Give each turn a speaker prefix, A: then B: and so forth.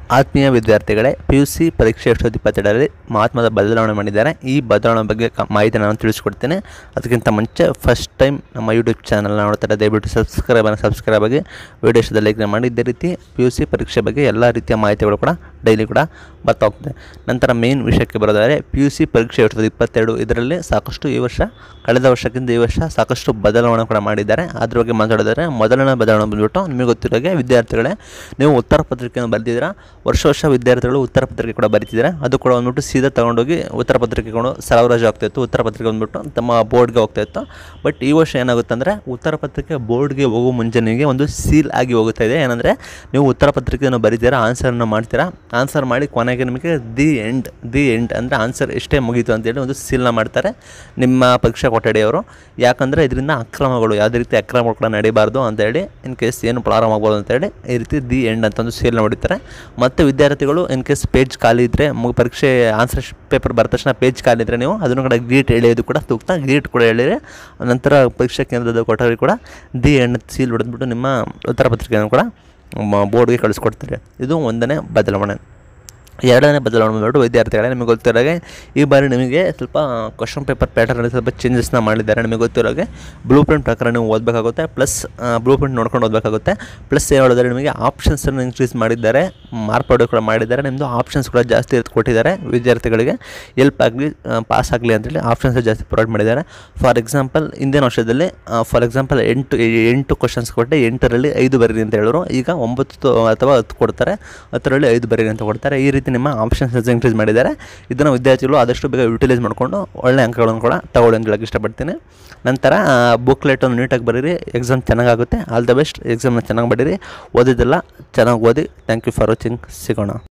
A: ಆತ್ಮೀಯ ವಿದ್ಯಾರ್ಥಿಗಳೇ P U C ಪರೀಕ್ಷೆ ಎರಡು ಸಾವಿರದ ಇಪ್ಪತ್ತೆರಡರಲ್ಲಿ ಮಹತ್ವದ ಬದಲಾವಣೆ ಮಾಡಿದ್ದಾರೆ ಈ ಬದಲಾವಣೆ ಬಗ್ಗೆ ಕ ಮಾಹಿತಿ ನಾನು ತಿಳಿಸ್ಕೊಡ್ತೇನೆ ಅದಕ್ಕಿಂತ ಮುಂಚೆ ಫಸ್ಟ್ ಟೈಮ್ ನಮ್ಮ ಯೂಟ್ಯೂಬ್ ಚಾನಲ್ನ ನೋಡ್ತಾರೆ ದಯವಿಟ್ಟು ಸಬ್ಸ್ಕ್ರೈಬ್ ಸಬ್ಸ್ಕ್ರೈಬ್ ಆಗಿ ವಿಡಿಯೋಸದ ಲೈಕ್ ಮಾಡಿ ಇದೇ ರೀತಿ ಪಿ ಯು ಸಿ ಪರೀಕ್ಷೆ ಬಗ್ಗೆ ಎಲ್ಲ ರೀತಿಯ ಮಾಹಿತಿಗಳು ಕೂಡ ಡೈಲಿ ಕೂಡ ಬರ್ತಾ ಹೋಗ್ತದೆ ನಂತರ ಮೇನ್ ವಿಷಯಕ್ಕೆ ಬರೋದಾದರೆ ಪಿ ಯು ಸಿ ಪರೀಕ್ಷೆ ಎರಡು ಸಾವಿರದ ಇಪ್ಪತ್ತೆರಡು ಇದರಲ್ಲಿ ಸಾಕಷ್ಟು ಈ ವರ್ಷ ಕಳೆದ ವರ್ಷಕ್ಕಿಂತ ಈ ವರ್ಷ ಸಾಕಷ್ಟು ಬದಲಾವಣೆ ಕೂಡ ಮಾಡಿದ್ದಾರೆ ಅದ್ರ ಬಗ್ಗೆ ಮಾತಾಡಿದರೆ ಮೊದಲನೇ ಬದಲಾವಣೆ ಬಂದ್ಬಿಟ್ಟು ನಿಮಗೆ ಗೊತ್ತಿರೋಗೆ ವಿದ್ಯಾರ್ಥಿಗಳೇ ನೀವು ಉತ್ತರ ಪತ್ರಿಕೆಯನ್ನು ಬರೆದಿದ್ದೀರಾ ವರ್ಷ ವರ್ಷ ವಿದ್ಯಾರ್ಥಿಗಳು ಉತ್ತರ ಪತ್ರಿಕೆ ಕೂಡ ಬರೀತಿದ್ದಾರೆ ಅದು ಕೂಡ ಬಂದ್ಬಿಟ್ಟು ಸೀದಾ ತಗೊಂಡೋಗಿ ಉತ್ತರ ಪತ್ರಿಕೆ ಕೊಂಡು ಸರಬರಾಜು ಆಗ್ತಾ ಇತ್ತು ಉತ್ತರ ಪತ್ರಿಕೆ ಬಂದ್ಬಿಟ್ಟು ತಮ್ಮ ಬೋರ್ಡ್ಗೆ ಹೋಗ್ತಾ ಇತ್ತು ಬಟ್ ಈ ವರ್ಷ ಏನಾಗುತ್ತೆ ಅಂದರೆ ಉತ್ತರ ಪತ್ರಿಕೆ ಬೋರ್ಡ್ಗೆ ಹೋಗೋ ಮುಂಚೆ ನಿಮಗೆ ಒಂದು ಸೀಲ್ ಆಗಿ ಹೋಗ್ತಾ ಇದೆ ಏನಂದರೆ ನೀವು ಉತ್ತರ ಪತ್ರಿಕೆಯನ್ನು ಬರೀತೀರಾ ಆನ್ಸರನ್ನು ಮಾಡ್ತೀರಾ ಆನ್ಸರ್ ಮಾಡಿ ಕೊನೆಗೆ ನಿಮಗೆ ದಿ ಎಂಡ್ ದಿ ಎಂಡ್ ಅಂದರೆ ಆನ್ಸರ್ ಎಷ್ಟೇ ಮುಗೀತು ಅಂತೇಳಿ ಒಂದು ಸೀಲ್ನ ಮಾಡ್ತಾರೆ ನಿಮ್ಮ ಪರೀಕ್ಷಾ ಕೊಠಡಿಯವರು ಯಾಕಂದರೆ ಇದರಿಂದ ಅಕ್ರಮಗಳು ಯಾವುದೇ ರೀತಿ ಅಕ್ರಮಗಳು ಕೂಡ ನಡೀಬಾರ್ದು ಅಂತೇಳಿ ಇನ್ ಕೇಸ್ ಏನು ಪ್ರಾರಂಭ ಆಗ್ಬೋದು ಅಂತೇಳಿ ಈ ರೀತಿ ದಿ ಎಂಡ್ ಅಂತ ಒಂದು ಸೀಲ್ನ ಹೊಡಿತಾರೆ ಮತ್ತು ವಿದ್ಯಾರ್ಥಿಗಳು ಇನ್ ಕೇಸ್ ಪೇಜ್ ಖಾಲಿ ಇದ್ದರೆ ಮು ಪರೀಕ್ಷೆ ಆನ್ಸರ್ ಪೇಪರ್ ಬರೆದ ತಕ್ಷಣ ಪೇಜ್ ಖಾಲಿ ಇದ್ದರೆ ನೀವು ಅದನ್ನು ಕೂಡ ಗ್ರೀಟ್ ಎಳೆಯೋದು ಕೂಡ ಸೂಕ್ತ ಗ್ರೀಟ್ ಕೂಡ ಎಳೆಯಿರಿ ನಂತರ ಪರೀಕ್ಷಾ ಕೇಂದ್ರದ ಕೊಠಡಿ ಕೂಡ ದಿ ಎಂಡ್ ಸೀಲ್ ಹೊಡೆದ್ಬಿಟ್ಟು ನಿಮ್ಮ ಉತ್ತರ ಪತ್ರಿಕೆಯನ್ನು ಕೂಡ ಬೋರ್ಡ್ಗೆ ಕಳಿಸ್ಕೊಡ್ತಾರೆ ಇದು ಒಂದನೇ ಬದಲಾವಣೆ ಎರಡನೇ ಬದಲಾವಣೆ ಬಂದ್ಬಿಟ್ಟು ವಿದ್ಯಾರ್ಥಿಗಳೇ ನಿಮಗೆ ಗೊತ್ತಿರೋಗೆ ಈ ಬಾರಿ ನಿಮಗೆ ಸ್ವಲ್ಪ ಕ್ವಶನ್ ಪೇಪರ್ ಪ್ಯಾಟರ್ನಲ್ಲಿ ಸ್ವಲ್ಪ ಚೇಂಜಸ್ನ ಮಾಡಿದ್ದಾರೆ ನಿಮಗೆ ಗೊತ್ತಿರೋಗೆ ಬ್ಲೂ ಪ್ರಿಂಟ್ ಪ್ರಕಾರ ನೀವು ಓದಬೇಕಾಗುತ್ತೆ ಪ್ಲಸ್ ಬ್ಲೂ ಪ್ರಿಂಟ್ ನೋಡ್ಕೊಂಡು ಓದಬೇಕಾಗುತ್ತೆ ಪ್ಲಸ್ ಏನು ಹೇಳಿದ್ರೆ ನಿಮಗೆ ಆಪ್ಷನ್ಸನ್ನು ಇನ್ಕ್ರೀಸ್ ಮಾಡಿದ್ದಾರೆ ಮಾರ್ಪಾಡು ಕೂಡ ಮಾಡಿದ್ದಾರೆ ನಿಮ್ಮದು ಆಪ್ಷನ್ಸ್ ಕೂಡ ಜಾಸ್ತಿ ಎತ್ತು ಕೊಟ್ಟಿದ್ದಾರೆ ವಿದ್ಯಾರ್ಥಿಗಳಿಗೆ ಎಲ್ಪ್ ಆಗಲಿ ಪಾಸ್ ಆಗಲಿ ಅಂತೇಳಿ ಆಪ್ಷನ್ಸ್ ಜಾಸ್ತಿ ಪ್ರೊವೈಡ್ ಮಾಡಿದ್ದಾರೆ ಫಾರ್ ಎಕ್ಸಾಂಪಲ್ ಹಿಂದಿನ ವರ್ಷದಲ್ಲಿ ಫಾರ್ ಎಕ್ಸಾಂಪಲ್ ಎಂಟು ಎಂಟು ಕ್ವಶನ್ಸ್ ಕೊಟ್ಟೆ ಎಂಟರಲ್ಲಿ ಐದು ಬರೀರಿ ಅಂತ ಹೇಳೋರು ಈಗ ಒಂಬತ್ತು ಅಥವಾ ಹತ್ತು ಕೊಡ್ತಾರೆ ಹತ್ತರಲ್ಲಿ ಐದು ಬರೀರಿ ಅಂತ ಕೊಡ್ತಾರೆ ಈ ರೀತಿ ನಿಮ್ಮ ಆಪ್ಷನ್ಸ್ ಇನ್ಕ್ರೀಸ್ ಮಾಡಿದ್ದಾರೆ ಇದನ್ನು ವಿದ್ಯಾರ್ಥಿಗಳು ಆದಷ್ಟು ಬೇಗ ಯುಟಿಲೈಸ್ ಮಾಡಿಕೊಂಡು ಒಳ್ಳೆ ಅಂಕಗಳನ್ನು ಕೂಡ ತಗೊಳ್ಳಿ ಅಂತ ಹೇಳಕ್ಕೆ ಇಷ್ಟಪಡ್ತೀನಿ ನಂತರ ಬುಕ್ಲೆಟನ್ನು ನೀಟಾಗಿ ಬರೀರಿ ಎಕ್ಸಾಮ್ ಚೆನ್ನಾಗಾಗುತ್ತೆ ಆಲ್ ದ ಬೆಸ್ಟ್ ಎಕ್ಸಾಮ್ನ ಚೆನ್ನಾಗಿ ಬರೀರಿ ಓದಿದ್ದೆಲ್ಲ ಚೆನ್ನಾಗಿ ಓದಿ ಥ್ಯಾಂಕ್ ಯು ಫಾರ್ ವಾಚಿಂಗ್ ಸಿಗೋಣ